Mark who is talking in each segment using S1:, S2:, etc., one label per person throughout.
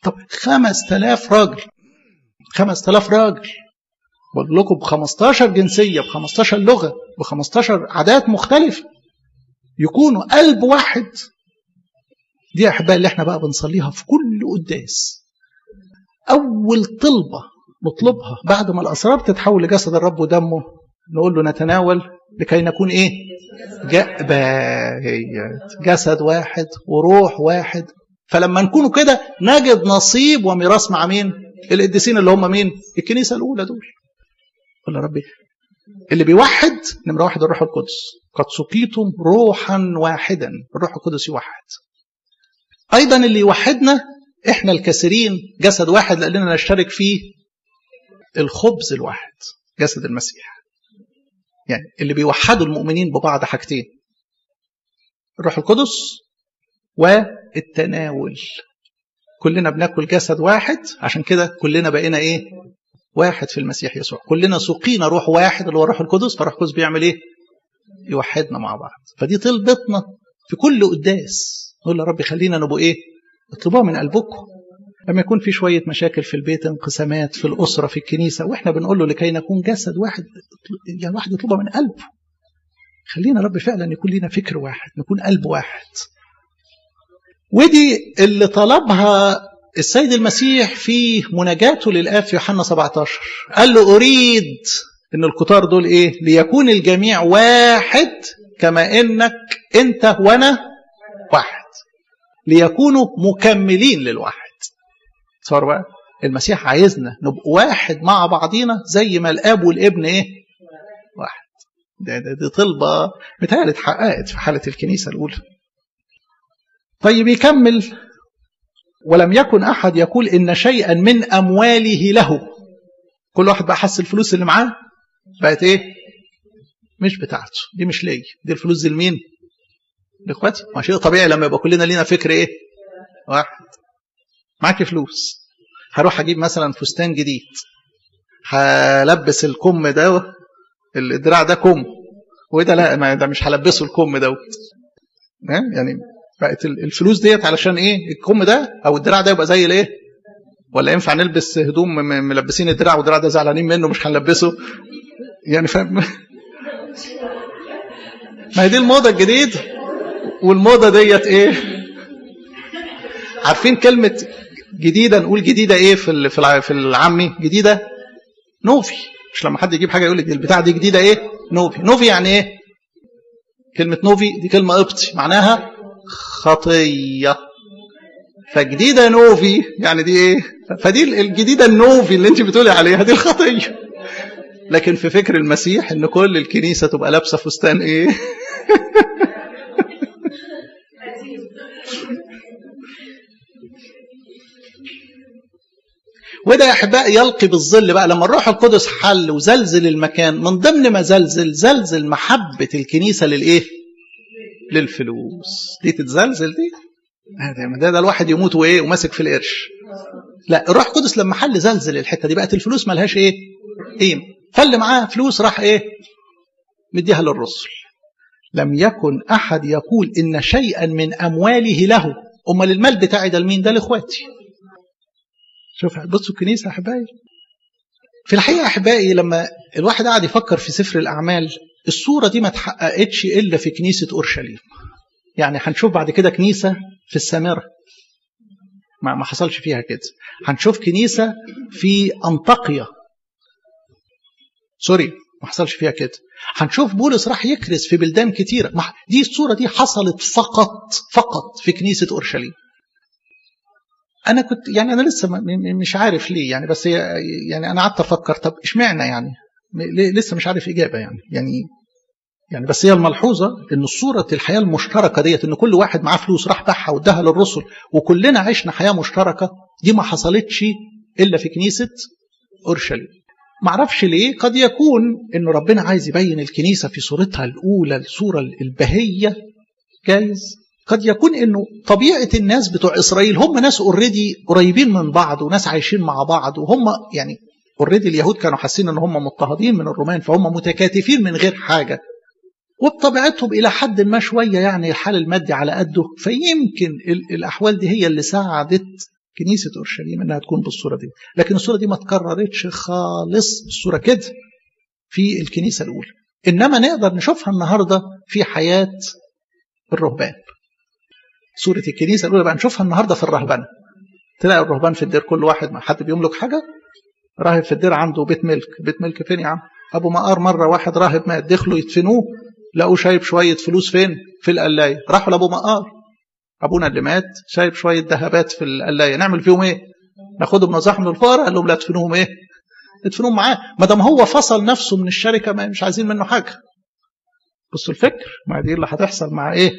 S1: طب 5000 راجل 5000 راجل بقول لكم ب 15 جنسيه ب 15 لغه ب 15 عادات مختلفه يكونوا قلب واحد دي احباء اللي احنا بقى بنصليها في كل قداس اول طلبه نطلبها بعد ما الاسرار تتحول لجسد الرب ودمه نقول له نتناول لكي نكون ايه جسد واحد وروح واحد فلما نكونوا كده نجد نصيب وميراث مع مين القديسين اللي هم مين الكنيسه الاولى دول قول يا ربي اللي بيوحد نمره واحد الروح القدس قد سقيتم روحا واحدا الروح القدس يوحد ايضا اللي يوحدنا احنا الكثيرين جسد واحد لاننا نشترك فيه الخبز الواحد جسد المسيح يعني اللي بيوحدوا المؤمنين ببعض حاجتين الروح القدس والتناول كلنا بناكل جسد واحد عشان كده كلنا بقينا ايه واحد في المسيح يسوع كلنا سقينا روح واحد اللي هو الروح القدس فالروح القدس بيعمل ايه يوحدنا مع بعض فدي طلبتنا في كل قداس نقول يا رب خلينا نبقوا ايه اطلبوها من قلبكم لما يكون في شوية مشاكل في البيت انقسامات في الأسرة في الكنيسة وإحنا بنقول له لكي نكون جسد واحد يعني واحد يطلبها من قلبه خلينا رب فعلا يكون لنا فكر واحد نكون قلب واحد ودي اللي طلبها السيد المسيح في مناجاته للآب في يوحنا 17 قال له أريد إن الكتار دول إيه ليكون الجميع واحد كما إنك أنت وأنا واحد ليكونوا مكملين للواحد صار بقى المسيح عايزنا نبقى واحد مع بعضينا زي ما الاب والابن ايه واحد ده ده دي طلبه متهيألي اتحققت في حاله الكنيسه الاولى طيب يكمل ولم يكن احد يقول ان شيئا من امواله له كل واحد بقى حس الفلوس اللي معاه بقت ايه مش بتاعته دي مش ليا دي الفلوس دي لمين لاخواتي ما شيء طبيعي لما يبقى كلنا لينا فكر ايه واحد معاكي فلوس هروح اجيب مثلا فستان جديد هلبس الكم ده الدراع ده كم وده لا ما ده مش هلبسه الكم دوت يعني بقت الفلوس ديت علشان ايه الكم ده او الدراع ده يبقى زي الايه ولا ينفع نلبس هدوم ملبسين الدراع والدراع ده زعلانين منه مش هنلبسه يعني فاهم ما هي دي الموضه الجديده والموضه ديت ايه عارفين كلمه جديده نقول جديده ايه في في العامي جديده نوفي مش لما حد يجيب حاجه يقول لك البتاع دي جديده ايه نوفي نوفي يعني ايه كلمه نوفي دي كلمه قبطي معناها خطيه فجديده نوفي يعني دي ايه فدي الجديده النوفي اللي انت بتقولي عليها دي الخطيه لكن في فكر المسيح ان كل الكنيسه تبقى لابسه فستان ايه وده يا احبائي يلقي بالظل بقى لما الروح القدس حل وزلزل المكان من ضمن ما زلزل زلزل محبه الكنيسه للايه؟ للفلوس دي تتزلزل دي ده, ده الواحد يموت وايه وماسك في القرش لا الروح القدس لما حل زلزل الحته دي بقت الفلوس ملهاش ايه؟ قيمه فاللي معاه فلوس راح ايه؟ مديها للرسل لم يكن احد يقول ان شيئا من امواله له امال المال بتاعي ده لمين؟ ده لاخواتي شوف بصوا الكنيسه احبائي في الحقيقه احبائي لما الواحد قاعد يفكر في سفر الاعمال الصوره دي ما اتحققتش الا في كنيسه اورشليم يعني هنشوف بعد كده كنيسه في السامره ما ما حصلش فيها كده هنشوف كنيسه في انطاقيا سوري ما حصلش فيها كده هنشوف بولس راح يكرز في بلدان كتيره دي الصوره دي حصلت فقط فقط في كنيسه اورشليم انا كنت يعني انا لسه مش عارف ليه يعني بس يعني انا قعدت افكر طب اشمعنى يعني لسه مش عارف اجابه يعني يعني يعني بس هي الملحوظه ان صوره الحياه المشتركه ديت ان كل واحد معاه فلوس راح باعها واداها للرسل وكلنا عشنا حياه مشتركه دي ما حصلتش الا في كنيسه اورشليم ما اعرفش ليه قد يكون ان ربنا عايز يبين الكنيسه في صورتها الاولى الصوره البهيه جايز قد يكون انه طبيعه الناس بتوع اسرائيل هم ناس اوريدي قريبين من بعض وناس عايشين مع بعض وهم يعني اوريدي اليهود كانوا حاسين ان هم مضطهدين من الرومان فهم متكاتفين من غير حاجه وبطبيعتهم الى حد ما شويه يعني الحال المادي على قده فيمكن الاحوال دي هي اللي ساعدت كنيسة أورشليم إنها تكون بالصورة دي لكن الصورة دي ما تكررتش خالص الصورة كده في الكنيسة الأولى إنما نقدر نشوفها النهاردة في حياة الرهبان صورة الكنيسة الأولى بقى نشوفها النهاردة في الرهبنة تلاقي الرهبان في الدير كل واحد ما حد بيملك حاجة راهب في الدير عنده بيت ملك بيت ملك فين يا عم أبو مقار مرة واحد راهب مات دخلوا يدفنوه لقوا شايب شوية فلوس فين في القلاية راحوا لأبو مقار أبونا اللي مات شايب شوية ذهبات في القلاية نعمل فيهم إيه ناخدهم نزحهم للفقراء قال لهم لا تدفنوهم إيه ادفنوهم معاه ما دام هو فصل نفسه من الشركة ما مش عايزين منه حاجة بصوا الفكر ما دي اللي هتحصل مع إيه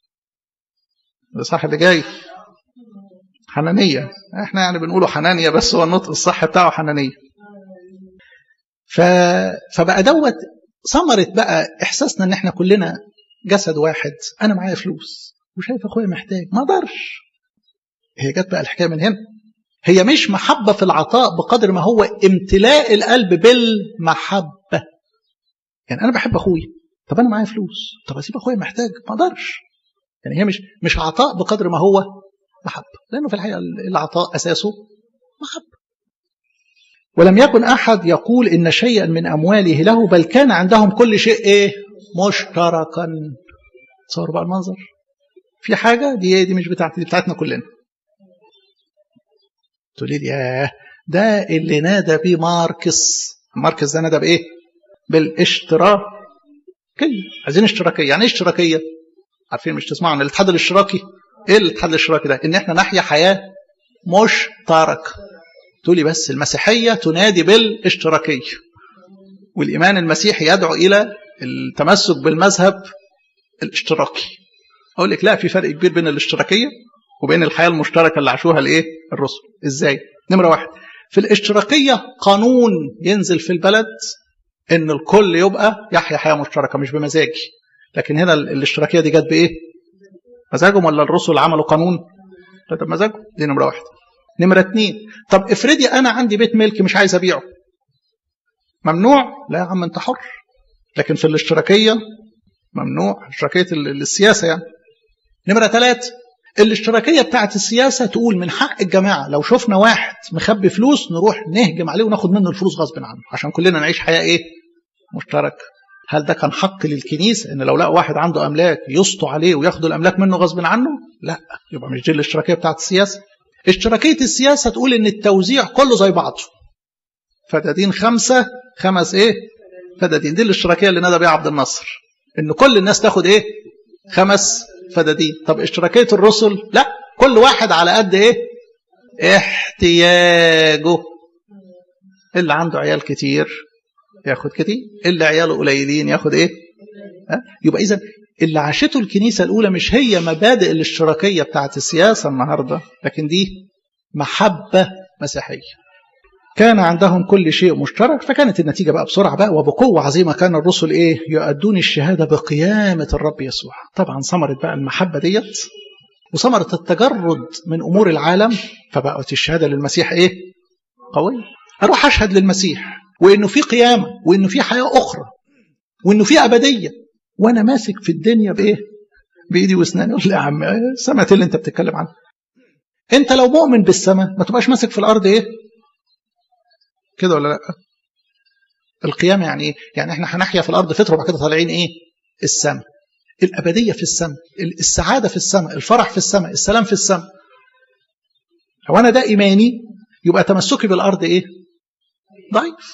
S1: صح اللي جاي حنانية احنا يعني بنقوله حنانية بس هو النطق الصح بتاعه حنانية ف... فبقى دوت ثمرت بقى احساسنا ان احنا كلنا جسد واحد انا معايا فلوس وشايف اخويا محتاج ما اقدرش هي جت بقى الحكايه من هنا هي مش محبه في العطاء بقدر ما هو امتلاء القلب بالمحبه يعني انا بحب اخويا طب انا معايا فلوس طب اسيب اخويا محتاج ما اقدرش يعني هي مش مش عطاء بقدر ما هو محبه لانه في الحقيقه العطاء اساسه محبه ولم يكن أحد يقول إن شيئا من أمواله له بل كان عندهم كل شيء إيه مشتركا تصور بقى المنظر في حاجة دي دي مش بتاعتي دي بتاعتنا كلنا تقول لي ياه ده اللي نادى بيه ماركس ماركس ده نادى بإيه بالاشتراكية عايزين اشتراكية يعني ايه اشتراكية عارفين مش تسمعوا عن الاتحاد الاشتراكي ايه الاتحاد الاشتراكي ده ان احنا نحيا حياة مشتركة تقولي بس المسيحية تنادي بالاشتراكية والإيمان المسيحي يدعو إلى التمسك بالمذهب الاشتراكي أقول لك لا في فرق كبير بين الاشتراكية وبين الحياة المشتركة اللي عاشوها الإيه الرسل إزاي نمرة واحد في الاشتراكية قانون ينزل في البلد إن الكل يبقى يحيا حياة مشتركة مش بمزاجي لكن هنا الاشتراكية دي جت بإيه مزاجهم ولا الرسل عملوا قانون لا ده بمزاجهم دي نمرة واحد نمرة اتنين طب افرضي أنا عندي بيت ملك مش عايز أبيعه ممنوع لا يا عم أنت حر لكن في الاشتراكية ممنوع اشتراكية السياسة يعني نمرة ثلاثة الاشتراكية بتاعت السياسة تقول من حق الجماعة لو شفنا واحد مخبي فلوس نروح نهجم عليه وناخد منه الفلوس غصب عنه عشان كلنا نعيش حياة ايه مشترك هل ده كان حق للكنيسة ان لو لقى واحد عنده املاك يسطوا عليه وياخدوا الاملاك منه غصب عنه لا يبقى مش دي الاشتراكية بتاعت السياسة اشتراكية السياسة تقول ان التوزيع كله زي بعضه فدادين خمسة خمس ايه فدادين دي الاشتراكية اللي نادى بيها عبد الناصر ان كل الناس تاخد ايه خمس فدادين طب اشتراكية الرسل لا كل واحد على قد ايه احتياجه اللي عنده عيال كتير ياخد كتير اللي عياله قليلين ياخد ايه ها؟ يبقى اذا اللي عاشته الكنيسة الأولى مش هي مبادئ الاشتراكية بتاعت السياسة النهاردة لكن دي محبة مسيحية كان عندهم كل شيء مشترك فكانت النتيجة بقى بسرعة بقى وبقوة عظيمة كان الرسل إيه يؤدون الشهادة بقيامة الرب يسوع طبعا ثمرت بقى المحبة ديت وثمرت التجرد من أمور العالم فبقت الشهادة للمسيح إيه قوية أروح أشهد للمسيح وإنه في قيامة وإنه في حياة أخرى وإنه في أبدية وأنا ماسك في الدنيا بإيه بإيدي وأسناني يقول يا عم سمعت اللي أنت بتتكلم عنه أنت لو مؤمن بالسماء ما تبقاش ماسك في الأرض إيه كده ولا لا القيامة يعني ايه يعني احنا هنحيا في الارض فتره وبعد كده طالعين ايه السماء الابديه في السماء السعاده في السماء الفرح في السماء السلام في السماء لو انا ده ايماني يبقى تمسكي بالارض ايه ضعيف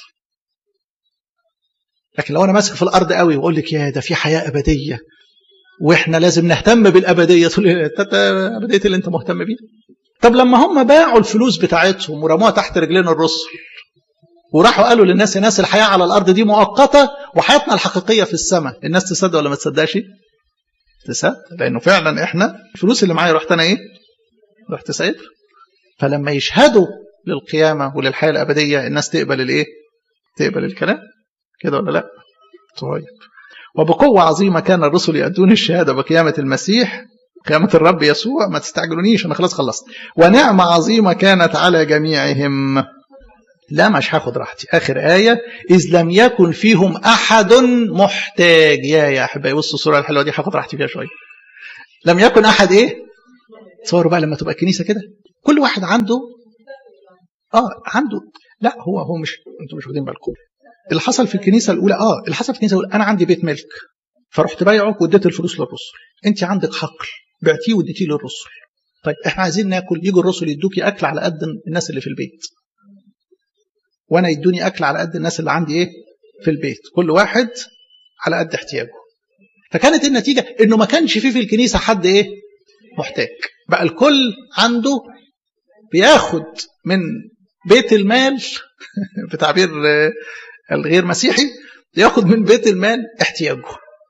S1: لكن لو انا ماسك في الارض قوي واقول لك يا ده في حياه ابديه واحنا لازم نهتم بالابديه تقول لي ابديه اللي انت مهتم بيها طب لما هم باعوا الفلوس بتاعتهم ورموها تحت رجلين الرسل وراحوا قالوا للناس يا ناس الحياة على الأرض دي مؤقتة وحياتنا الحقيقية في السماء الناس تصدق ولا ما تصدقش تصدق لأنه فعلا إحنا الفلوس اللي معايا رحت أنا إيه رحت سايب فلما يشهدوا للقيامة وللحياة الأبدية الناس تقبل الإيه تقبل الكلام كده ولا لا طيب وبقوة عظيمة كان الرسل يأدون الشهادة بقيامة المسيح قيامة الرب يسوع ما تستعجلونيش أنا خلاص خلصت ونعمة عظيمة كانت على جميعهم لا مش هاخد راحتي آخر آية إذ لم يكن فيهم أحد محتاج يا يا أحبائي بصوا الصورة الحلوة دي هاخد راحتي فيها شوية لم يكن أحد إيه تصوروا بقى لما تبقى الكنيسة كده كل واحد عنده اه عنده لا هو هو مش انتوا مش واخدين بالكم اللي حصل في الكنيسه الاولى اه اللي حصل في الكنيسه الاولى انا عندي بيت ملك فرحت بايعه واديت الفلوس للرسل انت عندك حقل بعتيه واديتيه للرسل طيب احنا عايزين ناكل يجوا الرسل يدوكي اكل على قد الناس اللي في البيت وانا يدوني اكل على قد الناس اللي عندي ايه في البيت كل واحد على قد احتياجه فكانت النتيجه انه ما كانش فيه في الكنيسه حد ايه محتاج بقى الكل عنده بياخد من بيت المال بتعبير الغير مسيحي ياخد من بيت المال احتياجه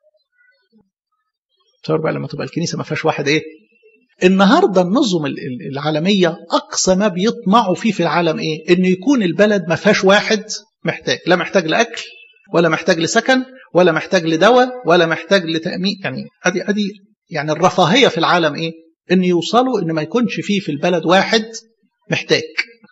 S1: تصور بقى لما تبقى الكنيسه ما فيهاش واحد ايه النهارده النظم العالميه اقصى ما بيطمعوا فيه في العالم ايه انه يكون البلد ما فيهاش واحد محتاج لا محتاج لاكل ولا محتاج لسكن ولا محتاج لدواء ولا محتاج لتامين يعني ادي ادي يعني الرفاهيه في العالم ايه ان يوصلوا ان ما يكونش فيه في البلد واحد محتاج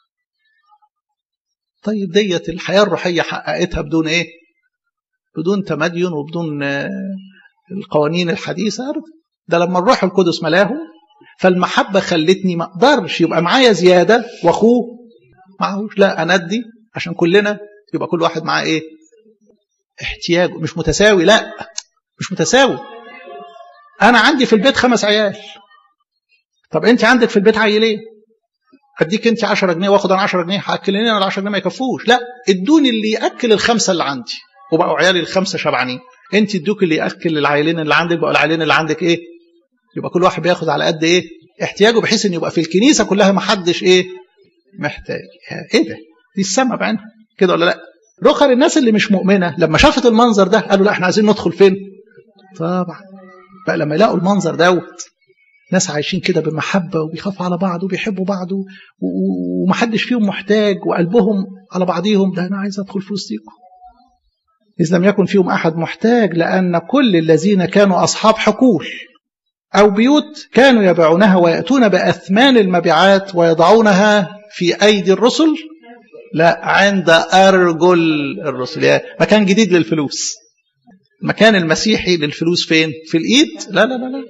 S1: طيب ديت الحياه الروحيه حققتها بدون ايه بدون تمدين وبدون القوانين الحديثه ده لما الروح القدس ملاهم فالمحبه خلتني ما اقدرش يبقى معايا زياده واخوه معهوش لا انا ادي عشان كلنا يبقى كل واحد معاه ايه احتياجه مش متساوي لا مش متساوي انا عندي في البيت خمس عيال طب انت عندك في البيت عيلين اديك انت 10 جنيه واخد انا 10 جنيه هاكلني انا ال 10 جنيه ما يكفوش لا ادوني اللي ياكل الخمسه اللي عندي وبقوا عيالي الخمسه شبعانين انت ادوك اللي ياكل العيلين اللي عندك بقوا العيلين اللي عندك ايه يبقى كل واحد بياخد على قد ايه احتياجه بحيث ان يبقى في الكنيسه كلها ما حدش ايه محتاج ايه ده دي السما بعينها كده ولا لا رخر الناس اللي مش مؤمنه لما شافت المنظر ده قالوا لا احنا عايزين ندخل فين طبعا بقى لما يلاقوا المنظر دوت ناس عايشين كده بمحبه وبيخافوا على بعض وبيحبوا بعض ومحدش فيهم محتاج وقلبهم على بعضيهم ده انا عايز ادخل في وسطيكم إذ لم يكن فيهم أحد محتاج لأن كل الذين كانوا أصحاب حقول أو بيوت كانوا يبيعونها ويأتون بأثمان المبيعات ويضعونها في أيدي الرسل لا عند أرجل الرسل يعني مكان جديد للفلوس المكان المسيحي للفلوس فين في الإيد لا لا لا لا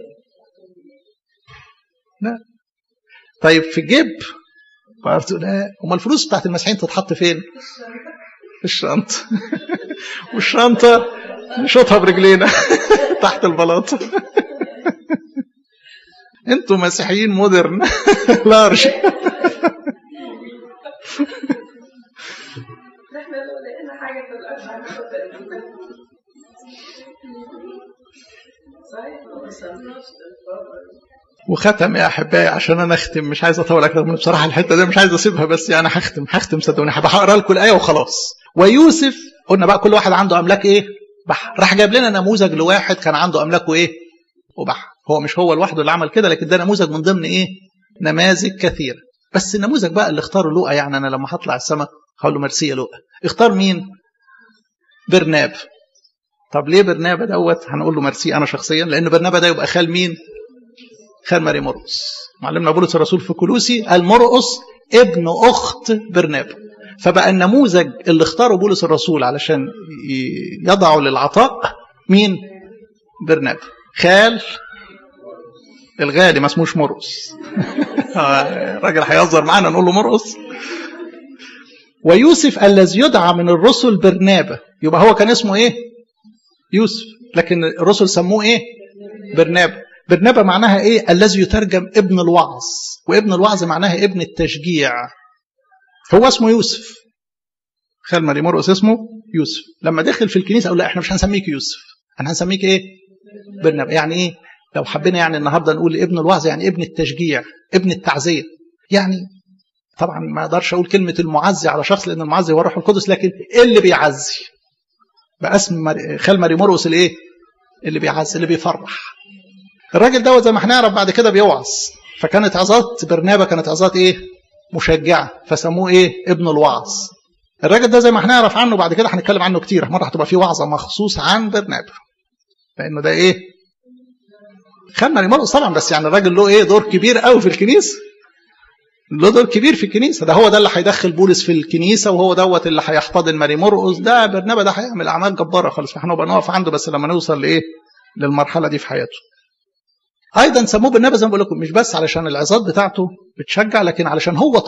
S1: لا طيب في الجيب لا امال الفلوس بتاعت المسيحيين تتحط فين في الشنطه والشنطه نشوطها برجلينا تحت البلاط انتوا مسيحيين مودرن لارج
S2: احنا لو لقينا حاجه في الارض
S1: وختم يا احبائي عشان انا اختم مش عايز اطول اكتر من بصراحه الحته دي مش عايز اسيبها بس يعني هختم هختم صدقوني هقرا لكم الايه وخلاص ويوسف قلنا بقى كل واحد عنده املاك ايه بحر راح جايب لنا نموذج لواحد كان عنده املاكه ايه وبحر هو مش هو لوحده اللي عمل كده لكن ده نموذج من ضمن ايه نماذج كثيره بس النموذج بقى اللي اختاره لوقا يعني انا لما هطلع السماء هقول له ميرسي يا لوقا اختار مين برناب طب ليه برنابا دوت هنقول له ميرسي انا شخصيا لان برنابا ده يبقى خال مين خال ماري مرقس معلمنا بولس الرسول في كلوسي قال مرقس ابن اخت برنابا فبقى النموذج اللي اختاره بولس الرسول علشان يضعه للعطاء مين برنابا خال الغالي ما اسموش مرقس الراجل هيهزر معانا نقول له مرقس ويوسف الذي يدعى من الرسل برنابا يبقى هو كان اسمه ايه يوسف لكن الرسل سموه ايه برنابا برنابا معناها ايه الذي يترجم ابن الوعظ وابن الوعظ معناها ابن التشجيع هو اسمه يوسف خال ماري مرقس اسمه يوسف لما دخل في الكنيسه قال لا احنا مش هنسميك يوسف احنا هنسميك ايه برنابا يعني ايه لو حبينا يعني النهارده نقول ابن الوعظ يعني ابن التشجيع ابن التعزيه يعني طبعا ما اقدرش اقول كلمه المعزي على شخص لان المعزي هو الروح القدس لكن اللي بيعزي بقى اسم خال ماري مرقس الايه اللي بيعزي اللي بيفرح الراجل دوت زي ما هنعرف بعد كده بيوعظ فكانت عظات برنابا كانت عظات ايه مشجعه فسموه ايه ابن الوعظ الراجل ده زي ما هنعرف عنه بعد كده هنتكلم عنه كتير مره هتبقى في وعظه مخصوص عن برنابا لانه ده ايه خال ماري مرقس طبعا بس يعني الراجل له ايه دور كبير قوي في الكنيسه له دور كبير في الكنيسه ده هو ده اللي هيدخل بولس في الكنيسه وهو دوت اللي هيحتضن ماري مرقس ده برنابا ده هيعمل اعمال جباره خالص فاحنا نبقى نقف عنده بس لما نوصل لايه للمرحله دي في حياته ايضا سموه بالنبي زي ما بقول لكم مش بس علشان العظات بتاعته بتشجع لكن علشان هو